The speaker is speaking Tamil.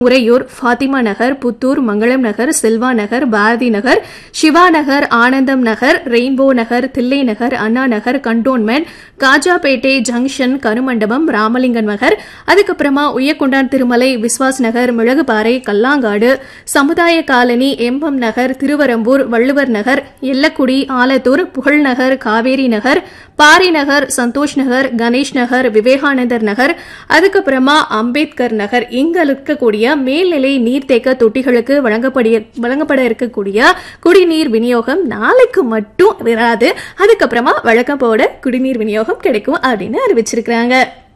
உறையூர் ஃபாத்திமா நகர் புத்தூர் மங்களம் நகர் செல்வா நகர் பாரதி நகர் Siva Nagar Anandam Nagar rainbow Nagar Thillai Nagar Anna Nagar cantonment Kajapettai junction Karumandapam Ramalingam Nagar அதுக்கப்புறமா உய்யக்கொண்டான் திருமலை விஸ்வாஸ் நகர் மிளகுபாறை கல்லாங்காடு சமுதாய காலனி எம்பம் நகர் திருவரம்பூர் வள்ளுவர் நகர் எல்லக்குடி ஆலத்தூர் புகழ்நகர் காவேரி நகர் பாரி நகர் சந்தோஷ் நகர் கணேஷ் நகர் விவேகானந்தர் நகர் அதுக்கப்புறமா அம்பேத்கர் நகர் இங்க இருக்கக்கூடிய மேல்நிலை நீர்த்தேக்க தொட்டிகளுக்கு வழங்கப்படிய வழங்கப்பட இருக்கக்கூடிய குடிநீர் விநியோகம் நாளைக்கு மட்டும் வராது அதுக்கப்புறமா வழக்கம் போட குடிநீர் விநியோகம் கிடைக்கும் அப்படின்னு அறிவிச்சிருக்கிறாங்க